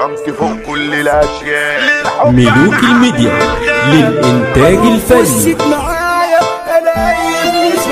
كرامتي فوق كل الاشياء ملوك الميديا للإنتاج الفني بصيت معايا انا مش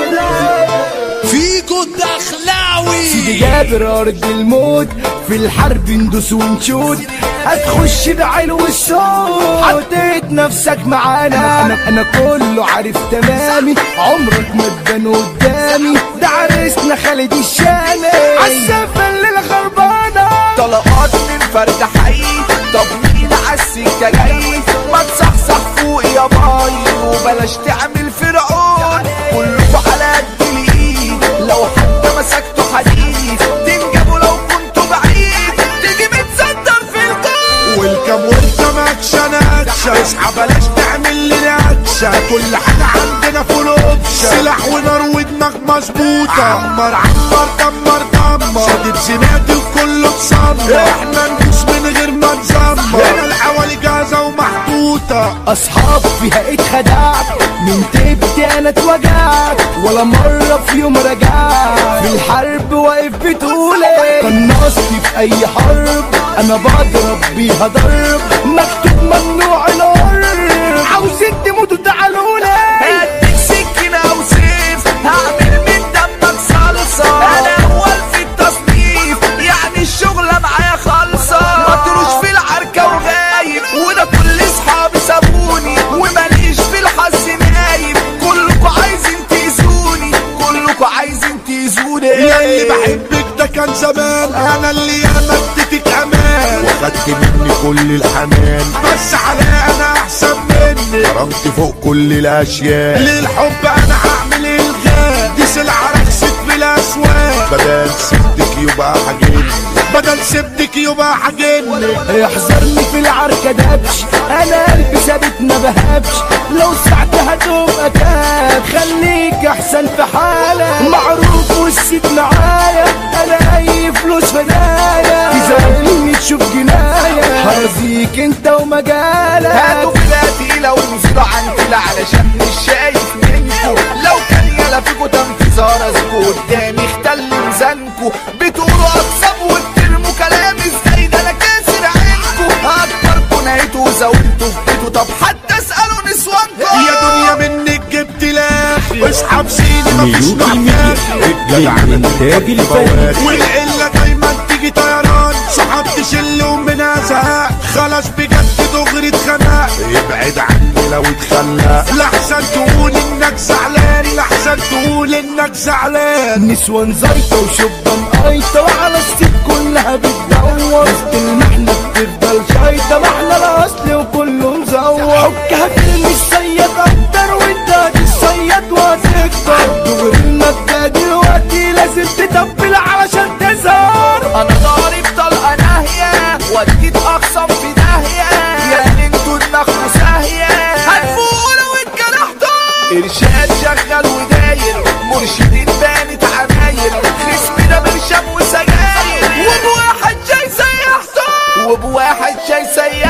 فيكو الدخلاوي سيدي جابر ارض الموت في الحرب ندوس ونشوت هتخش بعلو الصوت حطيت نفسك معانا انا انا كله عارف تمامي عمرك ما تبان قدامي ده عريسنا خالد الشامي عالسفه الليله خربانه طلقات من فرد حي طب مين عالسكة جاي ما تصحصح فوق يا باي وبلاش تعمل فرعون كلكوا على قد الايد لو حتى مسكتوا حديد تنجبوا لو كنتوا بعيد تيجي متصدر في الجول ويلكم ويلكم اكشن اكشن اصحى بلاش تعمل لنا اكشن كل حاجه عندنا فول اوبشن سلاح ونار ودماغ مظبوطه عمر عمر دمر دمر شدد زنادي وكله تصمر احنا ندوس من غير ما نزمر هنا الحوالي جاهزه ومحطوطه اصحاب فيها اتخدعت من تبتي انا اتوجعت ولا مرة في يوم رجعت في الحرب واقف بتقولي قناصتي في اي حرب انا بضرب بيها ضرب مكتوب ممنوع القرب عاوزين تموتوا تعالولي هديك سكينة او سيف هعمل من دمك صلصة انا اول في التصنيف يعني الشغلة معايا خالصة مطروش في العركة وغايب وده كل اصحابي سابوني وماليش في الحظ نايم كلكوا عايزين تأذوني كلكوا عايزين تأذوني يا اللي بحبك ده كان زمان انا اللي انا اديتك امان خدت مني كل الحنان بس على انا احسن مني كرامتي فوق كل الاشياء للحب انا هعمل الغاء دي سلعه رخصت بالاسواق بدل سبتك يبقى حاجين بدل سبتك يبقى حاجني احذرني في العركة دبش انا قلبي ثابت ما بهبش لو ساعتها تبقى كاب خليك احسن في حالك معروف والست معايا انا اي فلوس فدايا تزعلني تشوف جناية هرزيك انت ومجالك هاتوا بلاتي لو نزلوا عن كلا علشان مش شايف منكو لو كان يلا فيكو تنفيذ راسكو قدامي اختل ميزانكو بتقولوا اقسم وبترموا كلام ازاي ده انا كاسر عينكو اكبركو نهيتوا وزودتوا في بيتو طب حتى اسالوا نسوانكو يا دنيا منك جبت لاخي اسحب سيدي مفيش ملوك الميديا محتاج للإنتاج الفني والقلة دايما تيجي طيران صحاب تشلهم من زهق خلاص بجد دغري اتخنق ابعد عني لو اتخلق لحسن تقول انك زعلان لحسن تقول انك زعلان نسوان زيطة وشبان قايطة وعلى الست كلها بتدور وسط المحنة بتفضل شايطة محنة الأصل وكله مزور حكها في الصياد أكتر وانت هتتصيد وهتكتر دغري المبدأ دلوقتي لازم تتبل علشان تظهر انا ضارب طلقه ناهيه وديت اقسم في داهيه يا انتوا دماغكوا ساهيه هتفوقوا لو اتجرحتوا ارشاد شغال وداير مرشدين بانت عمايل خصم ده برشام وسجاير وبواحد جاي سيحته وبواحد جاي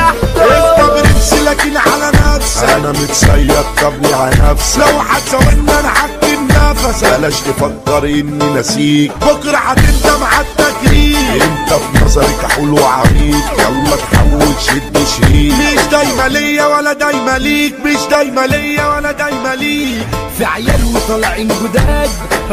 سيحته انت برنس لكن على نفسك انا متصيد طبني على نفسك لو هتساوينا انا هكتم نفسك بلاش تفكر اني نسيك بكره هتندم على التكريم انت في نظري كحول وعميق يلا تحول شد شريك مش دايما ليا ولا دايما ليك مش دايما ليا ولا دايما ليك في عيال وطالعين جداد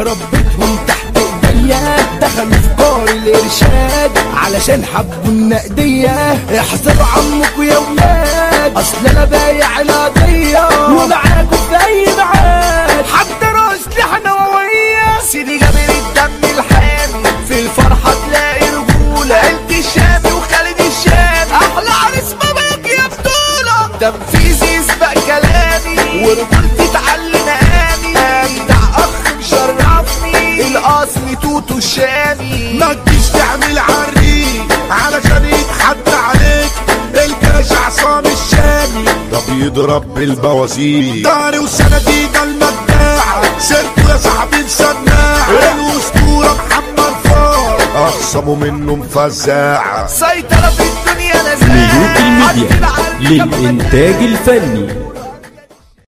ربيتهم تحت ايديا دخلوا في قار الارشاد علشان حبوا النقدية احذروا عمكوا يا ولاد اصل انا بايع القضية ومعاكوا في اي ميعاد حضروا اسلحة نووية سيدي جابر الدم الحامي في الفرحة تلاقي رجولة عيلة الشامي وخالد الشامي أحلى عريس باباك يا بطولة تنفيذي يسبق كلامي ورجولتي تعلي مقامي أجدع أخ مشرفني الأصل توتو الشامي ما تجيش تعمل عريق علشان يتحدى عليك الجيش عصام الشامي ده بيضرب بالبوازيك داري وسنديد المداعة سيرته يا صاحبي مسماعة الأسطورة محمد فار اخصموا منه مفزاعة سيطرة في الدنيا نزاع ملوك الميديا للإنتاج الفني